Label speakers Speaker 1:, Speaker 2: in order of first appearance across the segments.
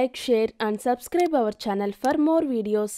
Speaker 1: like, share, and subscribe our channel for more videos.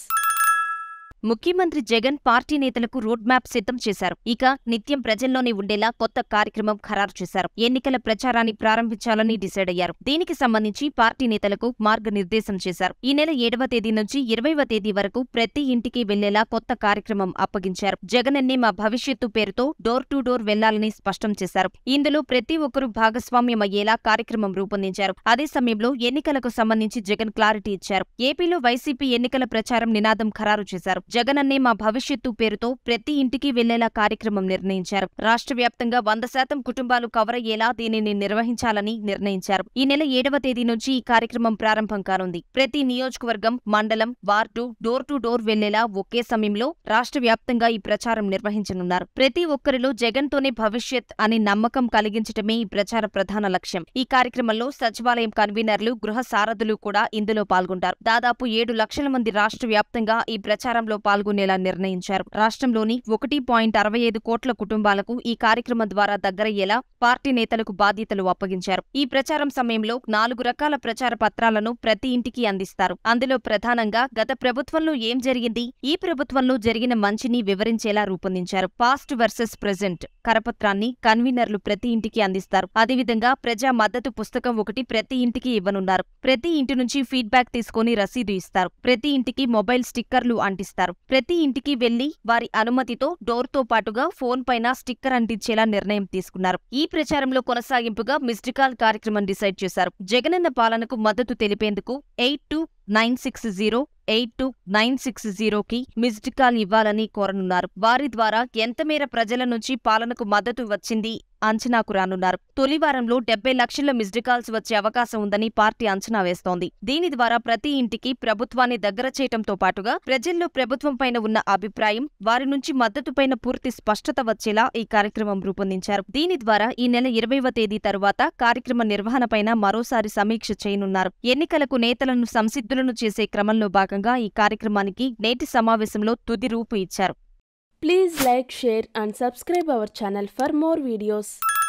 Speaker 2: ముఖ్యమంత్రి Jagan party నేతలకు road map సిద్ధం చేశారు ఇక నిత్యం ప్రజల్లోనే ఉండేలా కొత్త కార్యక్రమం ఖరారు చేశారు ఎన్నికల ప్రచారాన్ని ప్రారంభించాలని డిసైడ్ అయ్యారు దీనికి సంబంధించి పార్టీ నేతలకు మార్గనిర్దేశం చేశారు ఈ నెల ఏడవ తేదీ నుంచి ఇరవైవ తేదీ వరకు ప్రతి ఇంటికి వెళ్లేలా కొత్త కార్యక్రమం అప్పగించారు జగనన్నే మా భవిష్యత్తు పేరుతో డోర్ టు డోర్ వెళ్లాలని స్పష్టం చేశారు ఇందులో ప్రతి ఒక్కరూ భాగస్వామ్యం అయ్యేలా కార్యక్రమం రూపొందించారు అదే సమయంలో ఎన్నికలకు సంబంధించి జగన్ క్లారిటీ ఇచ్చారు ఏపీలో వైసీపీ ఎన్నికల ప్రచారం నినాదం ఖరారు చేశారు జగనన్నే మా భవిష్యత్తు పేరుతో ప్రతి ఇంటికి వెళ్లేలా కార్యక్రమం నిర్ణయించారు రాష్ట్ర వ్యాప్తంగా వంద శాతం కుటుంబాలు కవర్ అయ్యేలా దీనిని నిర్వహించాలని నిర్ణయించారు ఈ నెల ఏడవ తేదీ నుంచి ఈ కార్యక్రమం ప్రారంభం కానుంది ప్రతి నియోజకవర్గం మండలం వార్డు డోర్ టు డోర్ వెళ్లేలా ఒకే సమయంలో రాష్ట్ర వ్యాప్తంగా ఈ ప్రచారం నిర్వహించనున్నారు ప్రతి ఒక్కరిలో జగన్ తోనే భవిష్యత్ అనే నమ్మకం కలిగించటమే ఈ ప్రచార ప్రధాన లక్ష్యం ఈ కార్యక్రమంలో సచివాలయం కన్వీనర్లు గృహ సారథులు కూడా ఇందులో పాల్గొంటారు దాదాపు ఏడు లక్షల మంది రాష్ట్ర వ్యాప్తంగా ఈ ప్రచారంలో పాల్గొనేలా నిర్ణయించారు రాష్ట్రంలోని ఒకటి పాయింట్ అరవై ఐదు కోట్ల కుటుంబాలకు ఈ కార్యక్రమం ద్వారా దగ్గరయ్యేలా పార్టీ నేతలకు బాధ్యతలు అప్పగించారు ఈ ప్రచారం సమయంలో నాలుగు రకాల ప్రచార పత్రాలను ప్రతి ఇంటికి అందిస్తారు అందులో ప్రధానంగా గత ప్రభుత్వంలో ఏం జరిగింది ఈ ప్రభుత్వంలో జరిగిన మంచిని వివరించేలా రూపొందించారు పాస్ట్ వర్సెస్ ప్రెజెంట్ కరపత్రాన్ని కన్వీనర్లు ప్రతి ఇంటికి అందిస్తారు అదేవిధంగా ప్రజా మద్దతు పుస్తకం ఒకటి ప్రతి ఇంటికి ఇవ్వనున్నారు ప్రతి ఇంటి నుంచి ఫీడ్బ్యాక్ తీసుకుని రసీదు ఇస్తారు ప్రతి ఇంటికి మొబైల్ స్టిక్కర్లు అంటిస్తారు ప్రతి ఇంటికి వెళ్లి వారి అనుమతితో డోర్ తో పాటుగా ఫోన్ పైన స్టిక్కర్ అంటించేలా నిర్ణయం తీసుకున్నారు ఈ ప్రచారంలో కొనసాగింపుగా మిస్డ్ కాల్ కార్యక్రమం డిసైడ్ చేశారు జగనన్న పాలనకు మద్దతు తెలిపేందుకు eight two nine six zero eight two nine six జీరోకి మిస్డ్ కాల్ ఇవ్వాలని కోరనున్నారు వారి ద్వారా ఎంత మేర ప్రజల నుంచి పాలనకు మద్దతు వచ్చింది అంచనాకు రానున్నారు తొలి వారంలో డెబ్బై లక్షల మిస్డ్ కాల్స్ వచ్చే అవకాశం ఉందని పార్టీ అంచనా వేస్తోంది దీని ద్వారా ప్రతి ఇంటికి ప్రభుత్వాన్ని దగ్గర చేయటంతో పాటుగా ప్రజల్లో ప్రభుత్వం పైన ఉన్న అభిప్రాయం వారి నుంచి మద్దతుపైన పూర్తి స్పష్టత వచ్చేలా ఈ కార్యక్రమం రూపొందించారు దీని ద్వారా ఈ నెల ఇరవైవ తేదీ తరువాత కార్యక్రమ నిర్వహణపైన మరోసారి సమీక్ష చేయనున్నారు ఎన్నికలకు నేతలను సంసిద్ధులను చేసే క్రమంలో భాగంగా ఈ కార్యక్రమానికి నేటి సమావేశంలో తుది రూపు ఇచ్చారు
Speaker 1: Please like, share, and subscribe our channel for more videos.